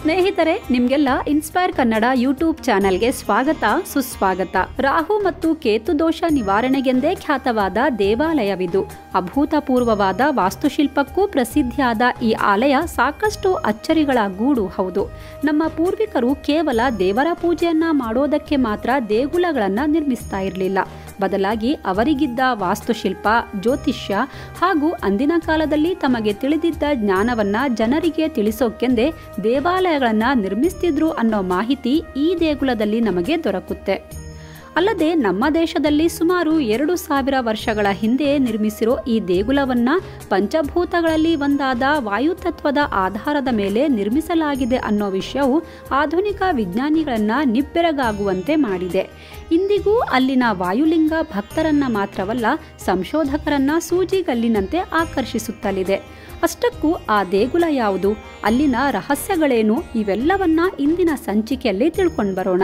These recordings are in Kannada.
ಸ್ನೇಹಿತರೆ ನಿಮ್ಗೆಲ್ಲ ಇನ್ಸ್ಪೈರ್ ಕನ್ನಡ ಯೂಟ್ಯೂಬ್ ಚಾನೆಲ್ಗೆ ಸ್ವಾಗತ ಸುಸ್ವಾಗತ ರಾಹು ಮತ್ತು ಕೇತು ದೋಷ ನಿವಾರಣೆಗೆಂದೇ ಖ್ಯಾತವಾದ ದೇವಾಲಯವಿದು ಅಭೂತಪೂರ್ವವಾದ ವಾಸ್ತುಶಿಲ್ಪಕ್ಕೂ ಪ್ರಸಿದ್ಧಿಯಾದ ಈ ಆಲಯ ಸಾಕಷ್ಟು ಅಚ್ಚರಿಗಳ ಗೂಡು ಹೌದು ನಮ್ಮ ಪೂರ್ವಿಕರು ಕೇವಲ ದೇವರ ಪೂಜೆಯನ್ನ ಮಾಡೋದಕ್ಕೆ ಮಾತ್ರ ದೇಗುಲಗಳನ್ನ ನಿರ್ಮಿಸ್ತಾ ಇರಲಿಲ್ಲ ಬದಲಾಗಿ ಅವರಿಗಿದ್ದ ವಾಸ್ತುಶಿಲ್ಪ ಜ್ಯೋತಿಷ್ಯ ಹಾಗೂ ಅಂದಿನ ಕಾಲದಲ್ಲಿ ತಮಗೆ ತಿಳಿದಿದ್ದ ಜ್ಞಾನವನ್ನ ಜನರಿಗೆ ತಿಳಿಸೋಕೆಂದೇ ದೇವಾಲಯಗಳನ್ನ ನಿರ್ಮಿಸ್ತಿದ್ರು ಅನ್ನೋ ಮಾಹಿತಿ ಈ ದೇಗುಲದಲ್ಲಿ ನಮಗೆ ದೊರಕುತ್ತೆ ಅಲ್ಲದೆ ನಮ್ಮ ದೇಶದಲ್ಲಿ ಸುಮಾರು ಎರಡು ಸಾವಿರ ವರ್ಷಗಳ ಹಿಂದೆ ನಿರ್ಮಿಸಿರೋ ಈ ದೇಗುಲವನ್ನ ಪಂಚಭೂತಗಳಲ್ಲಿ ಒಂದಾದ ವಾಯುತತ್ವದ ಆಧಾರದ ಮೇಲೆ ನಿರ್ಮಿಸಲಾಗಿದೆ ಅನ್ನೋ ವಿಷಯವು ಆಧುನಿಕ ವಿಜ್ಞಾನಿಗಳನ್ನ ನಿಬ್ಬೆರಗಾಗುವಂತೆ ಮಾಡಿದೆ ಇಂದಿಗೂ ಅಲ್ಲಿನ ವಾಯುಲಿಂಗ ಭಕ್ತರನ್ನ ಮಾತ್ರವಲ್ಲ ಸಂಶೋಧಕರನ್ನ ಸೂಜಿಗಲ್ಲಿನಂತೆ ಆಕರ್ಷಿಸುತ್ತಲಿದೆ ಅಷ್ಟಕ್ಕೂ ಆ ದೇಗುಲ ಯಾವುದು ಅಲ್ಲಿನ ರಹಸ್ಯಗಳೇನು ಇವೆಲ್ಲವನ್ನ ಇಂದಿನ ಸಂಚಿಕೆಯಲ್ಲಿ ತಿಳ್ಕೊಂಡು ಬರೋಣ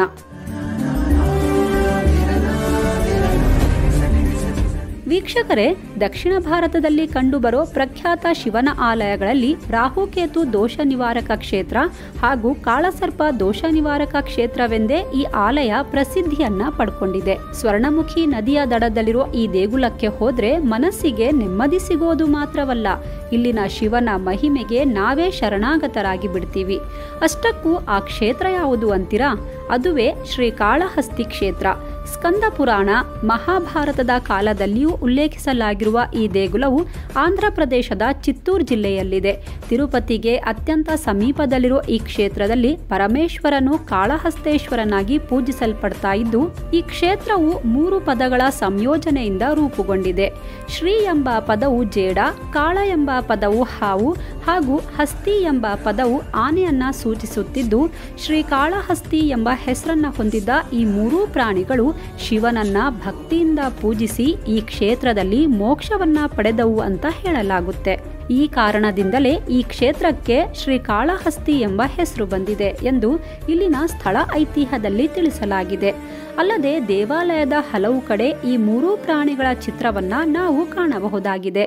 ವೀಕ್ಷಕರೇ ದಕ್ಷಿಣ ಭಾರತದಲ್ಲಿ ಕಂಡುಬರೋ ಪ್ರಖ್ಯಾತ ಶಿವನ ಆಲಯಗಳಲ್ಲಿ ರಾಹುಕೇತು ದೋಷ ನಿವಾರಕ ಕ್ಷೇತ್ರ ಹಾಗೂ ಕಾಳಸರ್ಪ ದೋಷ ನಿವಾರಕ ಕ್ಷೇತ್ರವೆಂದೇ ಈ ಆಲಯ ಪ್ರಸಿದ್ಧಿಯನ್ನ ಪಡ್ಕೊಂಡಿದೆ ಸ್ವರ್ಣಮುಖಿ ನದಿಯ ದಡದಲ್ಲಿರೋ ಈ ದೇಗುಲಕ್ಕೆ ಹೋದ್ರೆ ಮನಸ್ಸಿಗೆ ನೆಮ್ಮದಿ ಸಿಗೋದು ಮಾತ್ರವಲ್ಲ ಇಲ್ಲಿನ ಶಿವನ ಮಹಿಮೆಗೆ ನಾವೇ ಶರಣಾಗತರಾಗಿ ಬಿಡ್ತೀವಿ ಅಷ್ಟಕ್ಕೂ ಆ ಕ್ಷೇತ್ರ ಯಾವುದು ಅಂತೀರಾ ಅದುವೇ ಶ್ರೀಕಾಳಹಸ್ತಿ ಕ್ಷೇತ್ರ ಸ್ಕಂದ ಪುರಾಣ ಮಹಾಭಾರತದ ಕಾಲದಲ್ಲಿಯೂ ಉಲ್ಲೇಖಿಸಲಾಗಿರುವ ಈ ದೇಗುಲವು ಆಂಧ್ರ ಪ್ರದೇಶದ ಚಿತ್ತೂರು ಜಿಲ್ಲೆಯಲ್ಲಿದೆ ತಿರುಪತಿಗೆ ಅತ್ಯಂತ ಸಮೀಪದಲ್ಲಿರುವ ಈ ಕ್ಷೇತ್ರದಲ್ಲಿ ಪರಮೇಶ್ವರನು ಕಾಳಹಸ್ತೇಶ್ವರನಾಗಿ ಪೂಜಿಸಲ್ಪಡ್ತಾ ಇದ್ದು ಈ ಕ್ಷೇತ್ರವು ಮೂರು ಪದಗಳ ಸಂಯೋಜನೆಯಿಂದ ರೂಪುಗೊಂಡಿದೆ ಶ್ರೀ ಎಂಬ ಪದವು ಜೇಡ ಕಾಳ ಎಂಬ ಪದವು ಹಾವು ಹಾಗೂ ಹಸ್ತಿ ಎಂಬ ಪದವು ಆನೆಯನ್ನ ಸೂಚಿಸುತ್ತಿದ್ದು ಶ್ರೀಕಾಳಹಸ್ತಿ ಎಂಬ ಹೆಸರನ್ನ ಹೊಂದಿದ್ದ ಈ ಮೂರೂ ಪ್ರಾಣಿಗಳು ಶಿವನನ್ನ ಭಕ್ತಿಯಿಂದ ಪೂಜಿಸಿ ಈ ಕ್ಷೇತ್ರದಲ್ಲಿ ಮೋಕ್ಷವನ್ನ ಪಡೆದವು ಅಂತ ಹೇಳಲಾಗುತ್ತೆ ಈ ಕಾರಣದಿಂದಲೇ ಈ ಕ್ಷೇತ್ರಕ್ಕೆ ಶ್ರೀಕಾಳಹಸ್ತಿ ಎಂಬ ಹೆಸರು ಬಂದಿದೆ ಎಂದು ಇಲ್ಲಿನ ಸ್ಥಳ ಐತಿಹ್ಯದಲ್ಲಿ ತಿಳಿಸಲಾಗಿದೆ ಅಲ್ಲದೆ ದೇವಾಲಯದ ಹಲವು ಕಡೆ ಈ ಮೂರೂ ಪ್ರಾಣಿಗಳ ಚಿತ್ರವನ್ನ ನಾವು ಕಾಣಬಹುದಾಗಿದೆ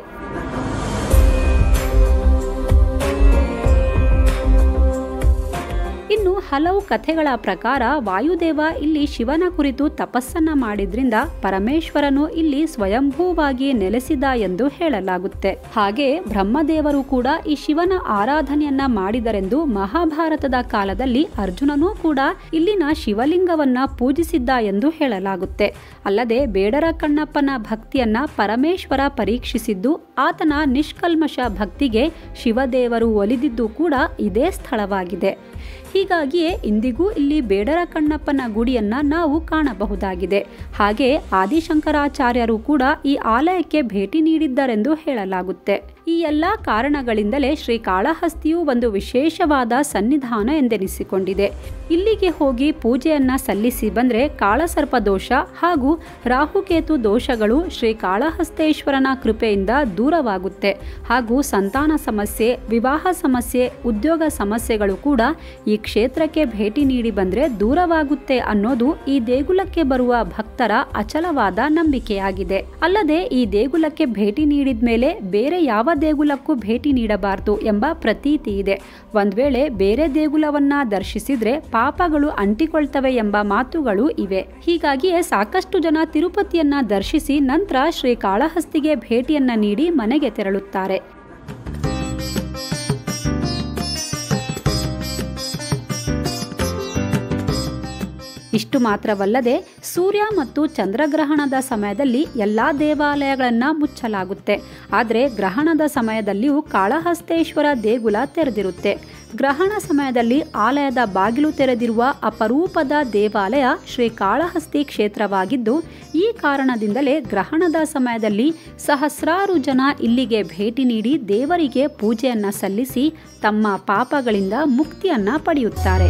ಇನ್ನು ಹಲವು ಕಥೆಗಳ ಪ್ರಕಾರ ವಾಯುದೇವ ಇಲ್ಲಿ ಶಿವನ ಕುರಿತು ತಪಸ್ಸನ್ನ ಮಾಡಿದ್ರಿಂದ ಪರಮೇಶ್ವರನು ಇಲ್ಲಿ ಸ್ವಯಂಭೂವಾಗಿ ನೆಲೆಸಿದ ಎಂದು ಹೇಳಲಾಗುತ್ತೆ ಹಾಗೆ ಬ್ರಹ್ಮದೇವರು ಕೂಡ ಈ ಶಿವನ ಆರಾಧನೆಯನ್ನ ಮಾಡಿದರೆಂದು ಮಹಾಭಾರತದ ಕಾಲದಲ್ಲಿ ಅರ್ಜುನನೂ ಕೂಡ ಇಲ್ಲಿನ ಶಿವಲಿಂಗವನ್ನ ಪೂಜಿಸಿದ್ದ ಎಂದು ಹೇಳಲಾಗುತ್ತೆ ಅಲ್ಲದೆ ಬೇಡರ ಕಣ್ಣಪ್ಪನ ಭಕ್ತಿಯನ್ನ ಪರಮೇಶ್ವರ ಪರೀಕ್ಷಿಸಿದ್ದು ಆತನ ನಿಷ್ಕಲ್ಮಶ ಭಕ್ತಿಗೆ ಶಿವದೇವರು ಒಲಿದಿದ್ದು ಕೂಡ ಇದೇ ಸ್ಥಳವಾಗಿದೆ ಹೀಗಾಗಿಯೇ ಇಂದಿಗೂ ಇಲ್ಲಿ ಬೇಡರ ಕಣ್ಣಪ್ಪನ ಗುಡಿಯನ್ನ ನಾವು ಕಾಣಬಹುದಾಗಿದೆ ಹಾಗೆ ಆದಿಶಂಕರಾಚಾರ್ಯರು ಕೂಡ ಈ ಆಲಯಕ್ಕೆ ಭೇಟಿ ನೀಡಿದ್ದರೆಂದು ಹೇಳಲಾಗುತ್ತೆ ಈ ಎಲ್ಲ ಕಾರಣಗಳಿಂದಲೇ ಶ್ರೀಕಾಳಹಸ್ತಿಯು ಒಂದು ವಿಶೇಷವಾದ ಸನ್ನಿಧಾನ ಎಂದೆನಿಸಿಕೊಂಡಿದೆ ಇಲ್ಲಿಗೆ ಹೋಗಿ ಪೂಜೆಯನ್ನ ಸಲ್ಲಿಸಿ ಬಂದ್ರೆ ಕಾಳಸರ್ಪ ದೋಷ ಹಾಗೂ ರಾಹುಕೇತು ದೋಷಗಳು ಶ್ರೀಕಾಳಹಸ್ತೇಶ್ವರನ ಕೃಪೆಯಿಂದ ದೂರವಾಗುತ್ತೆ ಹಾಗೂ ಸಂತಾನ ಸಮಸ್ಯೆ ವಿವಾಹ ಸಮಸ್ಯೆ ಉದ್ಯೋಗ ಸಮಸ್ಯೆಗಳು ಕೂಡ ಈ ಕ್ಷೇತ್ರಕ್ಕೆ ಭೇಟಿ ನೀಡಿ ಬಂದ್ರೆ ದೂರವಾಗುತ್ತೆ ಅನ್ನೋದು ಈ ದೇಗುಲಕ್ಕೆ ಬರುವ ಭಕ್ತರ ಅಚಲವಾದ ನಂಬಿಕೆಯಾಗಿದೆ ಅಲ್ಲದೆ ಈ ದೇಗುಲಕ್ಕೆ ಭೇಟಿ ನೀಡಿದ ಮೇಲೆ ಬೇರೆ ಯಾವ ದೇಗುಲಕ್ಕೂ ಭೇಟಿ ನೀಡಬಾರದು ಎಂಬ ಪ್ರತೀತಿ ಇದೆ ಒಂದ್ ವೇಳೆ ಬೇರೆ ದೇಗುಲವನ್ನ ದರ್ಶಿಸಿದ್ರೆ ಪಾಪಗಳು ಅಂಟಿಕೊಳ್ತವೆ ಎಂಬ ಮಾತುಗಳು ಇವೆ ಹೀಗಾಗಿಯೇ ಸಾಕಷ್ಟು ಜನ ತಿರುಪತಿಯನ್ನ ದರ್ಶಿಸಿ ನಂತರ ಶ್ರೀ ಕಾಳಹಸ್ತಿಗೆ ಭೇಟಿಯನ್ನ ನೀಡಿ ಮನೆಗೆ ತೆರಳುತ್ತಾರೆ ಇಷ್ಟು ಮಾತ್ರವಲ್ಲದೆ ಸೂರ್ಯ ಮತ್ತು ಚಂದ್ರಗ್ರಹಣದ ಸಮಯದಲ್ಲಿ ಎಲ್ಲ ದೇವಾಲಯಗಳನ್ನು ಮುಚ್ಚಲಾಗುತ್ತೆ ಆದರೆ ಗ್ರಹಣದ ಸಮಯದಲ್ಲಿಯೂ ಕಾಳಹಸ್ತೇಶ್ವರ ದೇಗುಲ ತೆರೆದಿರುತ್ತೆ ಗ್ರಹಣ ಸಮಯದಲ್ಲಿ ಆಲಯದ ಬಾಗಿಲು ತೆರೆದಿರುವ ಅಪರೂಪದ ದೇವಾಲಯ ಶ್ರೀ ಕಾಳಹಸ್ತಿ ಕ್ಷೇತ್ರವಾಗಿದ್ದು ಈ ಕಾರಣದಿಂದಲೇ ಗ್ರಹಣದ ಸಮಯದಲ್ಲಿ ಸಹಸ್ರಾರು ಜನ ಇಲ್ಲಿಗೆ ಭೇಟಿ ನೀಡಿ ದೇವರಿಗೆ ಪೂಜೆಯನ್ನ ಸಲ್ಲಿಸಿ ತಮ್ಮ ಪಾಪಗಳಿಂದ ಮುಕ್ತಿಯನ್ನ ಪಡೆಯುತ್ತಾರೆ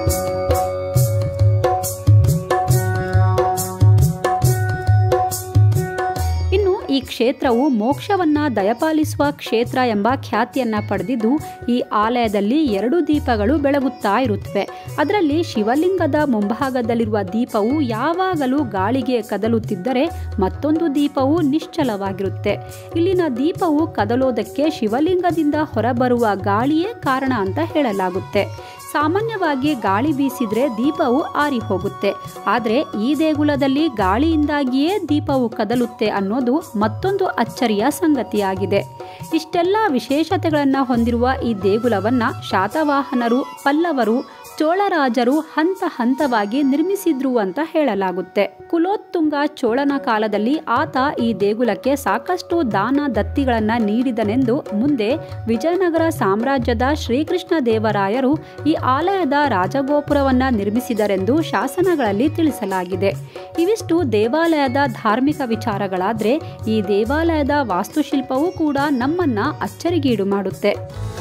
ಇನ್ನು ಈ ಕ್ಷೇತ್ರವು ಮೋಕ್ಷವನ್ನ ದಯಪಾಲಿಸುವ ಕ್ಷೇತ್ರ ಎಂಬ ಖ್ಯಾತಿಯನ್ನ ಪಡೆದಿದ್ದು ಈ ಆಲಯದಲ್ಲಿ ಎರಡು ದೀಪಗಳು ಬೆಳಗುತ್ತಾ ಇರುತ್ತವೆ ಅದರಲ್ಲಿ ಶಿವಲಿಂಗದ ಮುಂಭಾಗದಲ್ಲಿರುವ ದೀಪವು ಯಾವಾಗಲೂ ಗಾಳಿಗೆ ಕದಲುತ್ತಿದ್ದರೆ ಮತ್ತೊಂದು ದೀಪವು ನಿಶ್ಚಲವಾಗಿರುತ್ತೆ ಇಲ್ಲಿನ ದೀಪವು ಕದಲೋದಕ್ಕೆ ಶಿವಲಿಂಗದಿಂದ ಹೊರಬರುವ ಗಾಳಿಯೇ ಕಾರಣ ಅಂತ ಹೇಳಲಾಗುತ್ತೆ ಸಾಮಾನ್ಯವಾಗಿ ಗಾಳಿ ಬೀಸಿದ್ರೆ ದೀಪವು ಆರಿ ಹೋಗುತ್ತೆ ಆದರೆ ಈ ದೇಗುಲದಲ್ಲಿ ಗಾಳಿಯಿಂದಾಗಿಯೇ ದೀಪವು ಕದಲುತ್ತೆ ಅನ್ನೋದು ಮತ್ತೊಂದು ಅಚ್ಚರಿಯ ಸಂಗತಿಯಾಗಿದೆ ಇಷ್ಟೆಲ್ಲ ವಿಶೇಷತೆಗಳನ್ನು ಹೊಂದಿರುವ ಈ ದೇಗುಲವನ್ನ ಶಾತವಾಹನರು ಪಲ್ಲವರು ಚೋಳರಾಜರು ಹಂತ ಹಂತವಾಗಿ ನಿರ್ಮಿಸಿದ್ರು ಅಂತ ಹೇಳಲಾಗುತ್ತೆ ಕುಲೋತ್ತುಂಗ ಚೋಳನ ಕಾಲದಲ್ಲಿ ಆತ ಈ ದೇಗುಲಕ್ಕೆ ಸಾಕಷ್ಟು ದಾನ ದತ್ತಿಗಳನ್ನ ನೀಡಿದನೆಂದು ಮುಂದೆ ವಿಜಯನಗರ ಸಾಮ್ರಾಜ್ಯದ ಶ್ರೀಕೃಷ್ಣ ದೇವರಾಯರು ಈ ಆಲಯದ ರಾಜಗೋಪುರವನ್ನ ನಿರ್ಮಿಸಿದರೆಂದು ಶಾಸನಗಳಲ್ಲಿ ತಿಳಿಸಲಾಗಿದೆ ಇವಿಷ್ಟು ದೇವಾಲಯದ ಧಾರ್ಮಿಕ ವಿಚಾರಗಳಾದ್ರೆ ಈ ದೇವಾಲಯದ ವಾಸ್ತುಶಿಲ್ಪವೂ ಕೂಡ ನಮ್ಮನ್ನ ಅಚ್ಚರಿಗೀಡು ಮಾಡುತ್ತೆ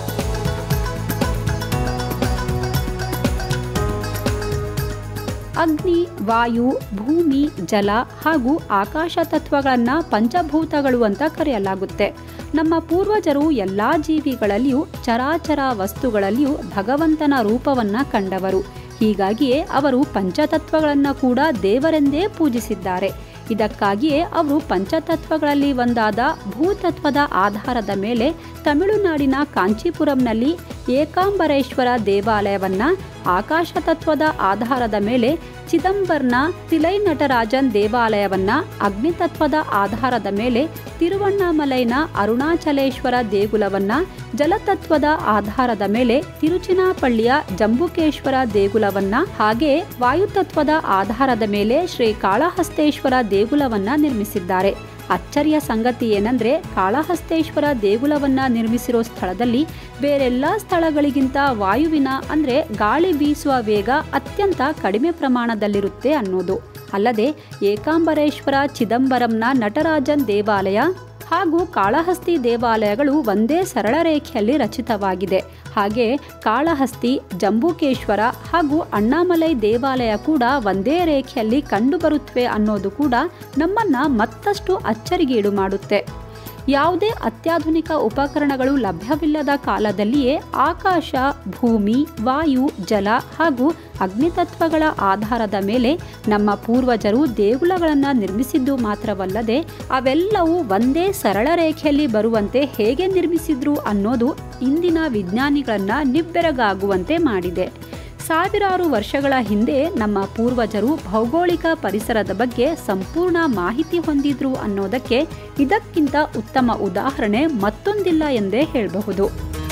ಅಗ್ನಿ ವಾಯು ಭೂಮಿ ಜಲ ಹಾಗೂ ಆಕಾಶ ತತ್ವಗಳನ್ನು ಪಂಚಭೂತಗಳು ಅಂತ ಕರೆಯಲಾಗುತ್ತೆ ನಮ್ಮ ಪೂರ್ವಜರು ಎಲ್ಲ ಜೀವಿಗಳಲ್ಲಿಯೂ ಚರಾಚರ ವಸ್ತುಗಳಲ್ಲಿಯೂ ಭಗವಂತನ ರೂಪವನ್ನ ಕಂಡವರು ಹೀಗಾಗಿಯೇ ಅವರು ಪಂಚತತ್ವಗಳನ್ನು ಕೂಡ ದೇವರೆಂದೇ ಪೂಜಿಸಿದ್ದಾರೆ ಇದಕ್ಕಾಗಿಯೇ ಅವರು ಪಂಚತತ್ವಗಳಲ್ಲಿ ಒಂದಾದ ಭೂತತ್ವದ ಆಧಾರದ ಮೇಲೆ ತಮಿಳುನಾಡಿನ ಕಾಂಚೀಪುರಂನಲ್ಲಿ ಏಕಾಂಬರೇಶ್ವರ ದೇವಾಲಯವನ್ನ ಆಕಾಶ ತತ್ವದ ಆಧಾರದ ಮೇಲೆ ಚಿದಂಬರ್ನ ತಿಲೈ ನಟರಾಜನ್ ದೇವಾಲಯವನ್ನ ಅಗ್ನಿತತ್ವದ ಆಧಾರದ ಮೇಲೆ ತಿರುವಣ್ಣಾಮಲೈನ ಅರುಣಾಚಲೇಶ್ವರ ದೇಗುಲವನ್ನ ಜಲತತ್ವದ ಆಧಾರದ ಮೇಲೆ ತಿರುಚಿನಾಪಳ್ಳಿಯ ಜಂಬುಕೇಶ್ವರ ದೇಗುಲವನ್ನ ಹಾಗೆ ವಾಯುತತ್ವದ ಆಧಾರದ ಮೇಲೆ ಶ್ರೀ ಕಾಳಹಸ್ತೇಶ್ವರ ದೇಗುಲವನ್ನ ನಿರ್ಮಿಸಿದ್ದಾರೆ ಅಚ್ಚರಿಯ ಸಂಗತಿ ಏನಂದ್ರೆ ಕಾಳಹಸ್ತೇಶ್ವರ ದೇಗುಲವನ್ನ ನಿರ್ಮಿಸಿರೋ ಸ್ಥಳದಲ್ಲಿ ಬೇರೆಲ್ಲ ಸ್ಥಳಗಳಿಗಿಂತ ವಾಯುವಿನ ಅಂದ್ರೆ ಗಾಳಿ ಬೀಸುವ ವೇಗ ಅತ್ಯಂತ ಕಡಿಮೆ ಪ್ರಮಾಣದಲ್ಲಿರುತ್ತೆ ಅನ್ನೋದು ಅಲ್ಲದೆ ಏಕಾಂಬರೇಶ್ವರ ಚಿದಂಬರಂನ ನಟರಾಜನ್ ದೇವಾಲಯ ಹಾಗೂ ಕಾಳಹಸ್ತಿ ದೇವಾಲಯಗಳು ಒಂದೇ ಸರಳ ರೇಖೆಯಲ್ಲಿ ರಚಿತವಾಗಿದೆ ಹಾಗೆ ಕಾಳಹಸ್ತಿ ಜಂಬೂಕೇಶ್ವರ ಹಾಗೂ ಅಣ್ಣಾಮಲೈ ದೇವಾಲಯ ಕೂಡ ಒಂದೇ ರೇಖೆಯಲ್ಲಿ ಕಂಡುಬರುತ್ತವೆ ಅನ್ನೋದು ಕೂಡ ನಮ್ಮನ್ನ ಮತ್ತಷ್ಟು ಅಚ್ಚರಿಗೀಡು ಮಾಡುತ್ತೆ ಯಾವುದೇ ಅತ್ಯಾಧುನಿಕ ಉಪಕರಣಗಳು ಲಭ್ಯವಿಲ್ಲದ ಕಾಲದಲ್ಲಿಯೇ ಆಕಾಶ ಭೂಮಿ ವಾಯು ಜಲ ಹಾಗೂ ಅಗ್ನಿತತ್ವಗಳ ಆಧಾರದ ಮೇಲೆ ನಮ್ಮ ಪೂರ್ವಜರು ದೇಗುಲಗಳನ್ನು ನಿರ್ಮಿಸಿದ್ದು ಮಾತ್ರವಲ್ಲದೆ ಅವೆಲ್ಲವೂ ಒಂದೇ ಸರಳ ರೇಖೆಯಲ್ಲಿ ಬರುವಂತೆ ಹೇಗೆ ನಿರ್ಮಿಸಿದ್ರು ಅನ್ನೋದು ಇಂದಿನ ವಿಜ್ಞಾನಿಗಳನ್ನ ನಿಬ್ಬೆರಗಾಗುವಂತೆ ಮಾಡಿದೆ ಸಾವಿರಾರು ವರ್ಷಗಳ ಹಿಂದೆ ನಮ್ಮ ಪೂರ್ವಜರು ಭೌಗೋಳಿಕ ಪರಿಸರದ ಬಗ್ಗೆ ಸಂಪೂರ್ಣ ಮಾಹಿತಿ ಹೊಂದಿದ್ರು ಅನ್ನೋದಕ್ಕೆ ಇದಕ್ಕಿಂತ ಉತ್ತಮ ಉದಾಹರಣೆ ಮತ್ತೊಂದಿಲ್ಲ ಎಂದೇ ಹೇಳಬಹುದು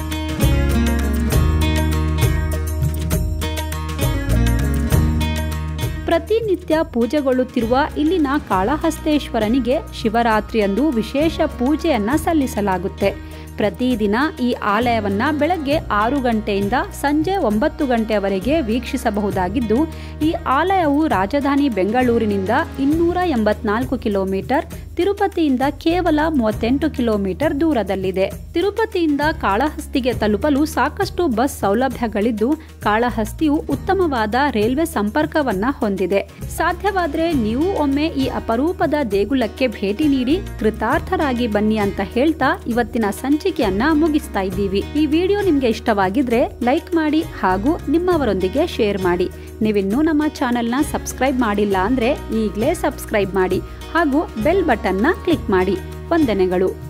ಪ್ರತಿನಿತ್ಯ ಪೂಜೆಗೊಳ್ಳುತ್ತಿರುವ ಇಲ್ಲಿನ ಕಾಳಹಸ್ತೇಶ್ವರನಿಗೆ ಶಿವರಾತ್ರಿಯಂದು ವಿಶೇಷ ಪೂಜೆಯನ್ನ ಸಲ್ಲಿಸಲಾಗುತ್ತೆ ಪ್ರತಿದಿನ ಈ ಆಲಯವನ್ನ ಬೆಳಗ್ಗೆ ಆರು ಗಂಟೆಯಿಂದ ಸಂಜೆ ಒಂಬತ್ತು ಗಂಟೆಯವರೆಗೆ ವೀಕ್ಷಿಸಬಹುದಾಗಿದ್ದು ಈ ಆಲಯವು ರಾಜಧಾನಿ ಬೆಂಗಳೂರಿನಿಂದ ಇನ್ನೂರ ಎಂಬತ್ನಾಲ್ಕು ಕಿಲೋಮೀಟರ್ ತಿರುಪತಿಯಿಂದ ಕೇವಲ ಮೂವತ್ತೆಂಟು ಕಿಲೋಮೀಟರ್ ದೂರದಲ್ಲಿದೆ ತಿರುಪತಿಯಿಂದ ಕಾಳಹಸ್ತಿಗೆ ತಲುಪಲು ಸಾಕಷ್ಟು ಬಸ್ ಸೌಲಭ್ಯಗಳಿದ್ದು ಕಾಳಹಸ್ತಿಯು ಉತ್ತಮವಾದ ರೈಲ್ವೆ ಸಂಪರ್ಕವನ್ನ ಹೊಂದಿದೆ ಸಾಧ್ಯವಾದ್ರೆ ನೀವು ಒಮ್ಮೆ ಈ ಅಪರೂಪದ ದೇಗುಲಕ್ಕೆ ಭೇಟಿ ನೀಡಿ ಕೃತಾರ್ಥರಾಗಿ ಬನ್ನಿ ಅಂತ ಹೇಳ್ತಾ ಇವತ್ತಿನ ಸಂಚಿಕೆಯನ್ನ ಮುಗಿಸ್ತಾ ಇದ್ದೀವಿ ಈ ವಿಡಿಯೋ ನಿಮ್ಗೆ ಇಷ್ಟವಾಗಿದ್ರೆ ಲೈಕ್ ಮಾಡಿ ಹಾಗೂ ನಿಮ್ಮವರೊಂದಿಗೆ ಶೇರ್ ಮಾಡಿ ನೀವಿನ್ನೂ ನಮ್ಮ ಚಾನೆಲ್ನ ಸಬ್ಸ್ಕ್ರೈಬ್ ಮಾಡಿಲ್ಲ ಅಂದ್ರೆ ಈಗಲೇ ಸಬ್ಸ್ಕ್ರೈಬ್ ಮಾಡಿ ಹಾಗೂ ಬೆಲ್ ಬಟನ್ನ ಕ್ಲಿಕ್ ಮಾಡಿ ವಂದನೆಗಳು